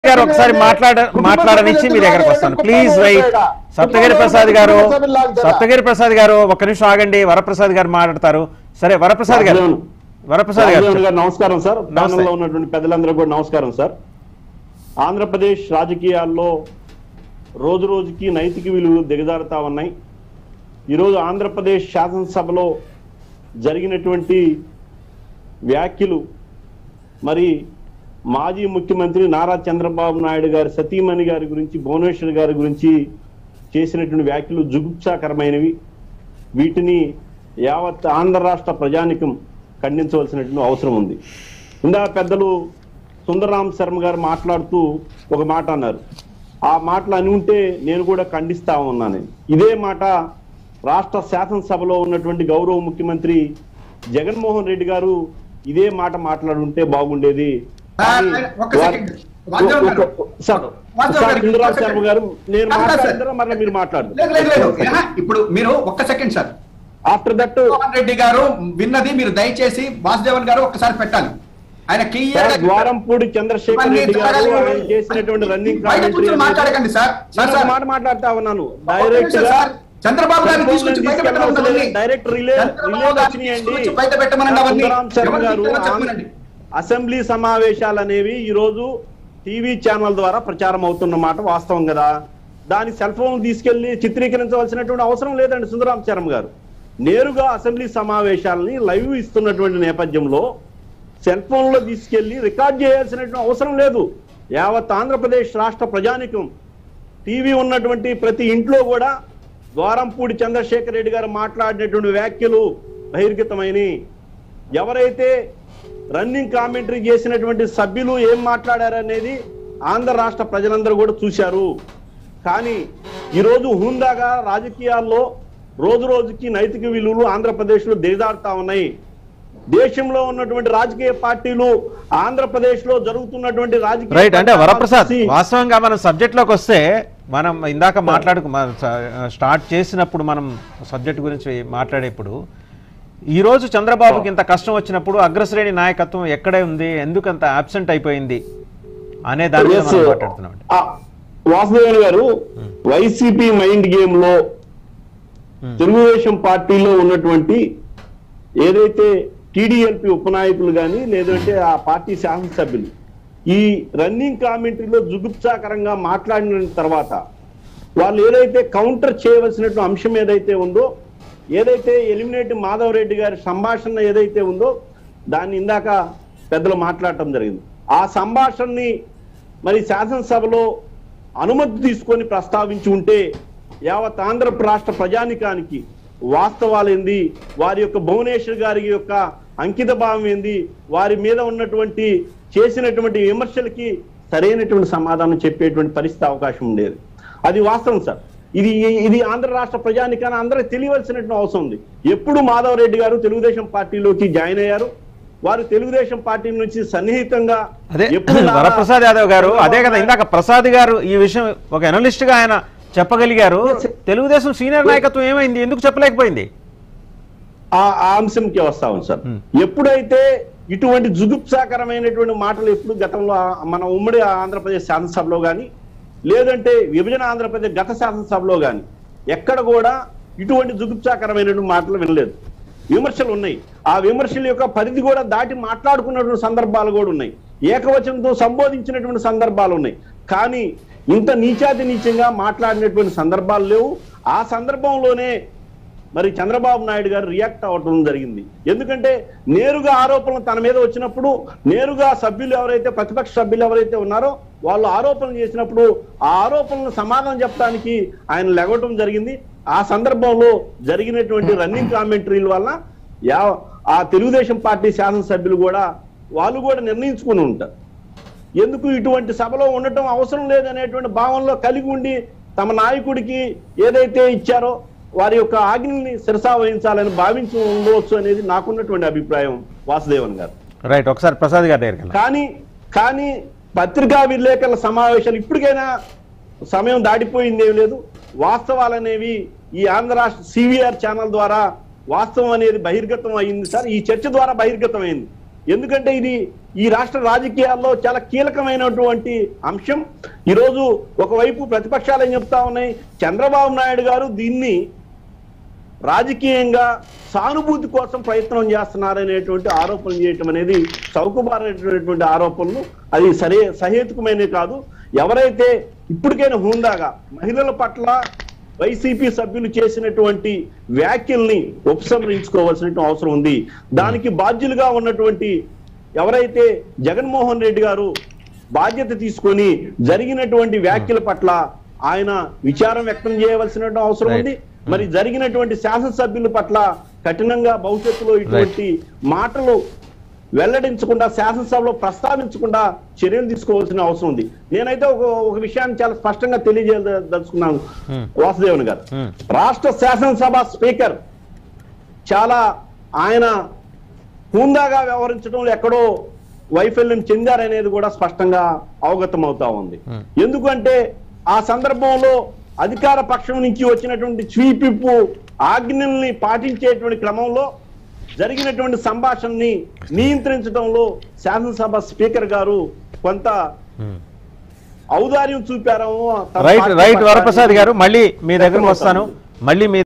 గారు ఒకసారి మాట్లాడ మాట్లాడనిచ్చి మీ దగ్గరకు వస్తాను ప్లీజ్ వెయిట్ సప్తగిరి ప్రసాద్ గారు సప్తగిరి ప్రసాద్ గారు ఒక నిమిషం ఆగండి వరప్రసాద్ గారు మాట్లాడతారు సరే వరప్రసాద్ గారు రాజదేవన్. వరప్రసాద్ రాజదేవన్ గారు గారు నమస్కారం సార్ నమస్తే. ప్యానెల్లో ఉన్నటువంటి పెద్దలందరూ కూడా నమస్కారం సార్ ఆంధ్రప్రదేశ్ రాజకీయాల్లో రోజు రోజుకి నైతిక విలువలు దిగజారుతా ఉన్నాయి ఈరోజు ఆంధ్రప్రదేశ్ శాసనసభలో జరిగినటువంటి వ్యాఖ్యలు మరి మాజీ ముఖ్యమంత్రి నారా చంద్రబాబు నాయుడు గారి సతీమణి గారి గురించి భువనేశ్వర్ గారి గురించి చేసినటువంటి వ్యాఖ్యలు జుగుప్సాకరమైనవి వీటిని యావత్ ఆంధ్ర రాష్ట్ర ప్రజానికం ఖండించవలసినటువంటి అవసరం ఉంది ఇందా పెద్దలు సుందరరాం శర్మ గారు మాట్లాడుతూ ఒక మాట అన్నారు ఆ మాటలు అని ఉంటే నేను కూడా ఖండిస్తా ఉన్నాను ఇదే మాట రాష్ట్ర శాసనసభలో ఉన్నటువంటి గౌరవ ముఖ్యమంత్రి జగన్మోహన్ రెడ్డి గారు ఇదే మాట మాట్లాడుంటే బాగుండేది కానీ ఒక్క వారి- సెకండ్. వాసుదేవ్ గారు. ఒక- సార్ వాసుదేవ్ సార్ గారు, సుందరరాం ఒక్క శర్మ సెకండ్. గారు నేను కాదు, కాదు, సార్. మాట్లాడతారా మరలా మీరు మాట్లాడదు లేదు లేదు లేదు ఏహా, ఇప్పుడు మీరు ఒక్క second sir after that Jaganmohan Reddy గారు విన్నది మీరు దయచేసి వాసుదేవన్ గారు ఒక్కసారి పెట్టాలి ఆయన క్లియర్ ద్వారంపూడి చంద్రశేఖర్ రెడ్డి గారు ఆయన చేసినటువంటి రన్నింగ్ బయట కూర్చొని మాట్లాడకండి సార్ సార్ నేను సార్ ఒక మాట మాట్లాడుతా ఉన్నాను ఒక్క డైరెక్ట్ నిమిషం గా సార్ చంద్రబాబు గారిని తీసుకొచ్చి బయట పెట్టమనండి డైరెక్ట్ రిలే చంద్రబాబు రిలే గారిని వచ్చినాయండి తీసుకొచ్చి బయట పెట్టమనండి అవన్నీ సుందరాం శర్మ ఎవరు గారు తిట్టారో చెప్పమనండి. అసెంబ్లీ సమావేశాలు అనేవి ఈ రోజు టీవీ ఛానల్ ద్వారా ప్రచారం అవుతున్న మాట వాస్తవం కదా దాని సెల్ ఫోన్ తీసుకెళ్లి చిత్రీకరించవలసినటువంటి అవసరం లేదండి సుందరాం శర్మ గారు నేరుగా అసెంబ్లీ సమావేశాలని లైవ్ ఇస్తున్నటువంటి నేపథ్యంలో సెల్ ఫోన్ లో తీసుకెళ్లి రికార్డ్ చేయాల్సినటువంటి అవసరం లేదు యావత్ ఆంధ్రప్రదేశ్ రాష్ట్ర ప్రజానికం టీవీ ఉన్నటువంటి ప్రతి ఇంట్లో కూడా ద్వారంపూడి చంద్రశేఖర్ రెడ్డి గారు మాట్లాడినటువంటి వ్యాఖ్యలు బహిర్గతమైన ఎవరైతే రన్నింగ్ కామెంటరీ చేసినటువంటి సభ్యులు ఏం మాట్లాడారనేది ఆంధ్ర రాష్ట్ర ప్రజలందరూ కూడా చూశారు కానీ ఈరోజు హుందాగా రాజకీయాల్లో రోజు రోజుకి నైతిక విలువలు ఆంధ్రప్రదేశ్లో దిగజారుతా ఉన్నాయి దేశంలో ఉన్నటువంటి రాజకీయ పార్టీలు ఆంధ్రప్రదేశ్ లో జరుగుతున్నటువంటి రాజకీయ రైట్ అంటే వరప్రసాద్ పరిణామాలు చూసి- వాస్తవంగా మనం సబ్జెక్ట్ లోకి వస్తే మనం ఇందాక మాట్లాడుకు మనం స- స్టార్ట్ చేసినప్పుడు మనం సబ్జెక్ట్ గురించి మాట్లాడేప్పుడు ఈ రోజు చంద్రబాబుకి ఇంత కష్టం వచ్చినప్పుడు అగ్రశ్రేణి నాయకత్వం ఎక్కడే ఉంది ఎందుకు అంత అబ్సెంట్ అయిపోయింది అనే దాని మీద Yes. మనం మాట్లాడుతున్నాం ఆ, వాసుదేవన్ గారు వైసీపీ మైండ్ గేమ్ లో Hmm. తెలుగుదేశం పార్టీలో ఉన్నటువంటి ఏదైతే టీడీఎల్పీ ఉపనాయకులు కానీ లేదంటే ఆ పార్టీ శాసనసభ్యులు ఈ రన్నింగ్ కామెంటరీలో జుగుప్సాకరంగా మాట్లాడిన తర్వాత వాళ్ళు ఏదైతే కౌంటర్ చేయవలసినటువంటి అంశం ఏదైతే ఉందో ఏదైతే ఎలిమినేట్ మాధవ్ రెడ్డి గారి సంభాషణ ఏదైతే ఉందో దాన్ని ఇందాక పెద్దలు మాట్లాడటం జరిగింది ఆ సంభాషణని మరి శాసనసభలో అనుమతి తీసుకొని ప్రస్తావించి ఉంటే యావత్ ఆంధ్ర రాష్ట్ర ప్రజానికానికి వాస్తవాలు ఏంది వారి యొక్క భువనేశ్వర్ గారి యొక్క అంకిత భావం ఏంది వారి మీద ఉన్నటువంటి చేసినటువంటి విమర్శలకి సరైనటువంటి సమాధానం చెప్పేటువంటి పరిస్థితి అవకాశం ఉండేది అది వాస్తవం సార్ ఇది ఇది ఆంధ్ర రాష్ట్ర ప్రజానికాన్ని అందరికి తెలియవలసినటువంటి అవసరం ఉంది ఎప్పుడు మాధవ్ రెడ్డి గారు తెలుగుదేశం పార్టీలోకి జాయిన్ అయ్యారు వారు తెలుగుదేశం పార్టీ నుంచి సన్నిహితంగా అదే ఎప్పుడు నారా- వరప్రసాద్ యాదవ్ గారు అదే కదా ఇందాక ప్రసాద్ గారు ఈ విషయం ఒక అనలిస్ట్ గా ఆయన చెప్పగలిగారు తెలుగుదేశం సీనియర్ నాయకత్వం ఏమైంది ఎందుకు చెప్పలేకపోయింది ఆ ఆ అంశంకి వస్తాం సార్ Hmm. ఎప్పుడైతే ఇటువంటి జుగుప్సాకరమైనటువంటి మాటలు ఎప్పుడు గతంలో ఆ- మన ఉమ్మడి ఆంధ్రప్రదేశ్ శాసనసభలో కానీ లేదంటే విభజన ఆంధ్రప్రదేశ్ గత శాసనసభలో కానీ ఎక్కడ కూడా ఇటువంటి జుగుప్సాకరమైనటువంటి మాటలు వినలేదు విమర్శలు ఉన్నాయి ఆ విమర్శల యొక్క పరిధి కూడా దాటి మాట్లాడుకున్నటువంటి సందర్భాలు కూడా ఉన్నాయి ఏకవచనంతో సంబోధించినటువంటి సందర్భాలు ఉన్నాయి కానీ ఇంత నీచాతి నీచంగా మాట్లాడినటువంటి సందర్భాలు లేవు ఆ సందర్భంలోనే మరి చంద్రబాబు నాయుడు గారు రియాక్ట్ అవ్వటం జరిగింది ఎందుకంటే నేరుగా ఆరోపణలు తన మీద వచ్చినప్పుడు నేరుగా సభ్యులు ఎవరైతే ప్రతిపక్ష సభ్యులు ఎవరైతే ఉన్నారో వాళ్ళు ఆరోపణలు చేసినప్పుడు ఆ ఆరోపణలను సమాధానం చెప్పడానికి ఆయన లెగవటం జరిగింది ఆ సందర్భంలో జరిగినటువంటి రన్నింగ్ కామెంటరీల వల్ల యా ఆ తెలుగుదేశం పార్టీ శాసనసభ్యులు కూడా వాళ్ళు కూడా నిర్ణయించుకుని ఉంటారు ఎందుకు ఇటువంటి సభలో ఉండటం అవసరం లేదనేటువంటి భావనలో కలిగి ఉండి తమ నాయకుడికి ఏదైతే ఇచ్చారో వారి యొక్క ఆజ్ఞల్ని శిరసా వహించాలని భావించి ఉండవచ్చు అనేది నాకున్నటువంటి అభిప్రాయం వాసుదేవన్ గారు రైట్ ఒకసారి ప్రసాద్ గారి దగ్గరికి వెళ్దాం. కానీ కానీ పత్రికా విలేకరుల సమావేశాలు ఇప్పటికైనా సమయం దాటిపోయింది ఏం లేదు వాస్తవాలు అనేవి ఈ ఆంధ్ర రాష్ట్ర సివిఆర్ ఛానల్ ద్వారా వాస్తవం అనేది బహిర్గతం అయింది సార్ ఈ చర్చ ద్వారా బహిర్గతం అయింది ఎందుకంటే ఇది ఈ రాష్ట్ర రాజకీయాల్లో చాలా కీలకమైనటువంటి అంశం ఈరోజు ఒకవైపు ప్రతిపక్షాలు ఏం చెప్తా ఉన్నాయి చంద్రబాబు నాయుడు గారు దీన్ని రాజకీయంగా సానుభూతి కోసం ప్రయత్నం చేస్తున్నారనేటువంటి ఆరోపణలు చేయటం అనేది చౌకబారైనటువంటి ఆరోపణలు అది సరే సహేతుకమైనవి కాదు ఎవరైతే ఇప్పటికైనా హుందాగా మహిళల పట్ల వైసీపీ సభ్యులు చేసినటువంటి వ్యాఖ్యల్ని ఉపసంహరించుకోవాల్సిన అవసరం ఉంది దానికి బాధ్యులుగా ఉన్నటువంటి ఎవరైతే జగన్మోహన్ రెడ్డి గారు బాధ్యత తీసుకొని జరిగినటువంటి వ్యాఖ్యల పట్ల ఆయన విచారం వ్యక్తం చేయవలసిన అవసరం ఉంది మరి జరిగినటువంటి శాసనసభ్యుల పట్ల కఠినంగా భవిష్యత్తులో ఇటువంటి మాటలు వెల్లడించకుండా శాసనసభలో ప్రస్తావించకుండా చర్యలు తీసుకోవాల్సిన అవసరం ఉంది నేనైతే ఒక ఒక విషయాన్ని చాలా స్పష్టంగా తెలియజేయదలుచుకున్నాను Hmm. వాసుదేవన్ గారు Hmm. రాష్ట్ర శాసనసభ స్పీకర్ చాలా ఆయన హుందాగా వ్యవహరించడంలో ఎక్కడో వైఫల్యం చెందారనేది కూడా స్పష్టంగా అవగతం అవుతా ఉంది Hmm. ఎందుకంటే ఆ సందర్భంలో అధికార పక్షం నుంచి వచ్చినటువంటి స్వీపిప్పు ఆజ్ఞల్ని పాటించేటువంటి క్రమంలో జరిగినటువంటి సంభాషణని నియంత్రించడంలో శాసనసభ స్పీకర్ గారు కొంత ఔదార్యం చూపారేమో తప్ప రైట్ పార్టీ రైట్ పట్ల వరప్రసాద్ గారు మళ్ళీ మీ దగ్గరకు వస్తాను మళ్ళీ మీ